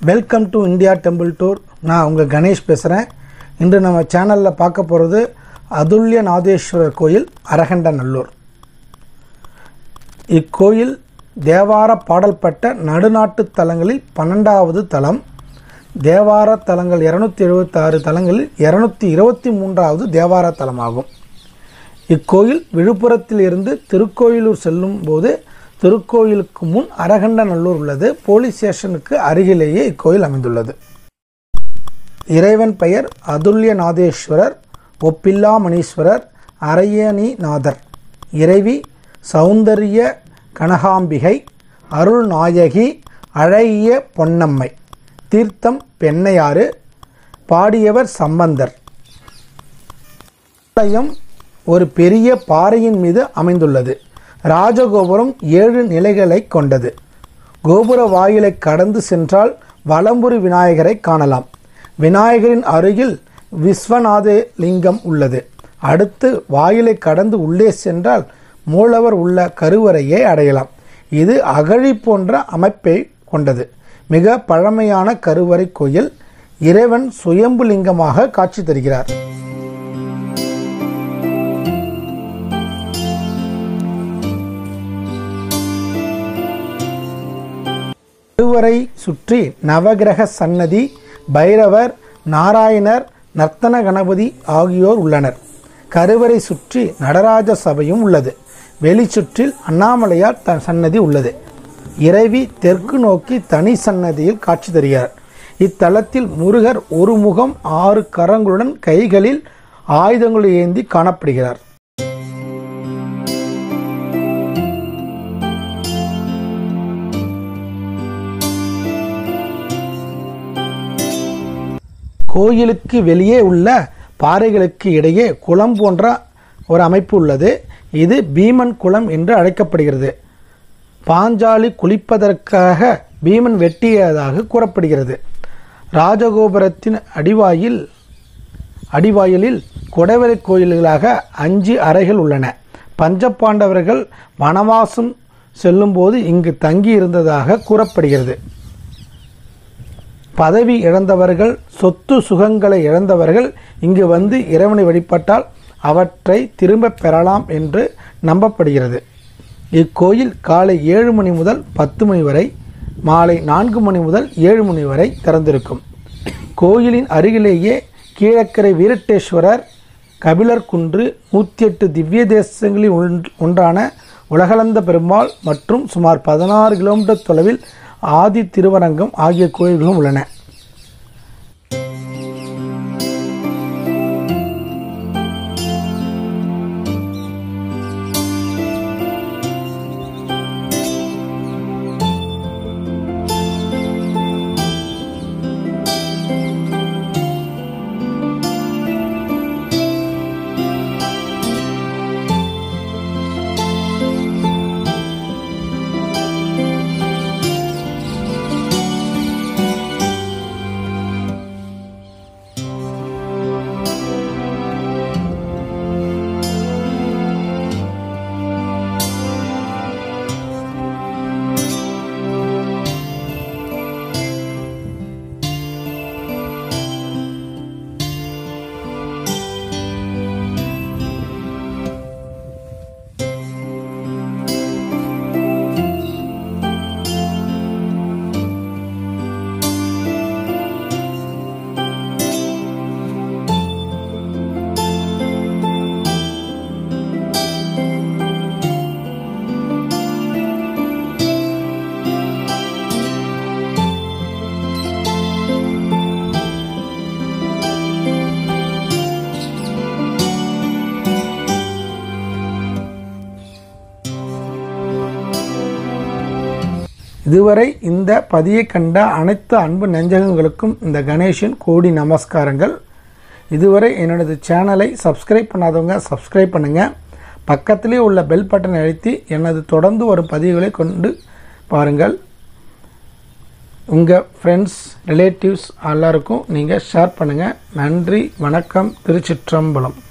welcome to India temple tour நான் உங்கள் கணேஷ் பேசுகிறேன் இன்று நம்ம சேனலில் பார்க்க போகிறது அதுல்ய நாதேஸ்வரர் கோயில் அரகண்டநல்லூர் இக்கோயில் தேவார பாடல்பட்ட நடுநாட்டு தலங்களில் பன்னெண்டாவது தலம் தேவார தலங்கள் இரநூத்தி எழுபத்தாறு தலங்களில் இரநூத்தி இருபத்தி மூன்றாவது தேவார தலமாகும் இக்கோயில் விழுப்புரத்தில் இருந்து திருக்கோயிலூர் செல்லும் போது திருக்கோயிலுக்கு முன் அரகண்டநல்லூர் உள்ளது போலீஸ் ஸ்டேஷனுக்கு அருகிலேயே இக்கோயில் அமைந்துள்ளது இறைவன் பெயர் அதுல்யநாதேஸ்வரர் ஒப்பில்லாமணீஸ்வரர் அரையணிநாதர் இறைவி சௌந்தரிய கனகாம்பிகை அருள்நாயகி அழகிய பொன்னம்மை தீர்த்தம் பெண்ணையாறு பாடியவர் சம்பந்தர் ஆலயம் ஒரு பெரிய பாறையின் மீது அமைந்துள்ளது ராஜகோபுரம் ஏழு நிலைகளை கொண்டது கோபுர வாயிலை கடந்து சென்றால் வலம்புரி விநாயகரை காணலாம் விநாயகரின் அருகில் விஸ்வநாத லிங்கம் உள்ளது அடுத்து வாயிலை கடந்து உள்ளே சென்றால் மூலவர் உள்ள கருவறையை அடையலாம் இது அகழி போன்ற அமைப்பை கொண்டது மிக பழமையான கருவறை கோயில் இறைவன் சுயம்பு லிங்கமாக காட்சி தருகிறார் திருவரை சுற்றி நவகிரக சன்னதி பைரவர் நாராயணர் நர்த்தன கணபதி ஆகியோர் உள்ளனர் கருவறை சுற்றி நடராஜ சபையும் உள்ளது வெளிச்சுற்றில் அண்ணாமலையார் த சன்னதி உள்ளது இறைவி தெற்கு நோக்கி தனி சன்னதியில் காட்சி தருகிறார் இத்தலத்தில் முருகர் ஒரு முகம் ஆறு கரங்களுடன் கைகளில் ஆயுதங்களை ஏந்தி காணப்படுகிறார் கோயிலுக்கு வெளியே உள்ள பாறைகளுக்கு இடையே குளம் போன்ற ஒரு அமைப்பு உள்ளது இது பீமன் குளம் என்று அழைக்கப்படுகிறது பாஞ்சாலி குளிப்பதற்காக பீமன் வெட்டியதாக கூறப்படுகிறது ராஜகோபுரத்தின் அடிவாயில் அடிவாயிலில் குடைவரை கோயில்களாக அஞ்சு அறைகள் உள்ளன பஞ்சபாண்டவர்கள் வனவாசம் செல்லும்போது இங்கு தங்கி இருந்ததாக கூறப்படுகிறது பதவி இழந்தவர்கள் சொத்து சுகங்களை இழந்தவர்கள் இங்கு வந்து இறைவனை வழிபட்டால் அவற்றை திரும்பப் பெறலாம் என்று நம்பப்படுகிறது இக்கோயில் காலை ஏழு மணி முதல் பத்து மணி வரை மாலை நான்கு மணி முதல் ஏழு மணி வரை திறந்திருக்கும் கோயிலின் அருகிலேயே கீழக்கரை வீரட்டேஸ்வரர் கபிலர் குன்று நூற்றி எட்டு திவ்ய தேசங்களில் ஒன்று- ஒன்றான உலகளந்த பெருமாள் மற்றும் சுமார் பதினாறு கிலோமீட்டர் தொலைவில் ஆதி திருவரங்கம் ஆகிய கோயில்களும் உள்ளன இதுவரை இந்த பதியை கண்ட அனைத்து அன்பு நெஞ்சகங்களுக்கும் இந்த கணேஷின் கோடி நமஸ்காரங்கள் இதுவரை என்னோடது சேனலை சப்ஸ்கிரைப் பண்ணாதவங்க சப்ஸ்கிரைப் பண்ணுங்கள் பக்கத்திலே உள்ள பெல் பட்டனை அழுத்தி எனது தொடர்ந்து வரும் பதிவுகளை கொண்டு பாருங்கள் உங்கள் ஃப்ரெண்ட்ஸ் ரிலேட்டிவ்ஸ் எல்லாருக்கும் நீங்கள் ஷேர் பண்ணுங்கள் நன்றி வணக்கம் திருச்சிற்றம்பலம்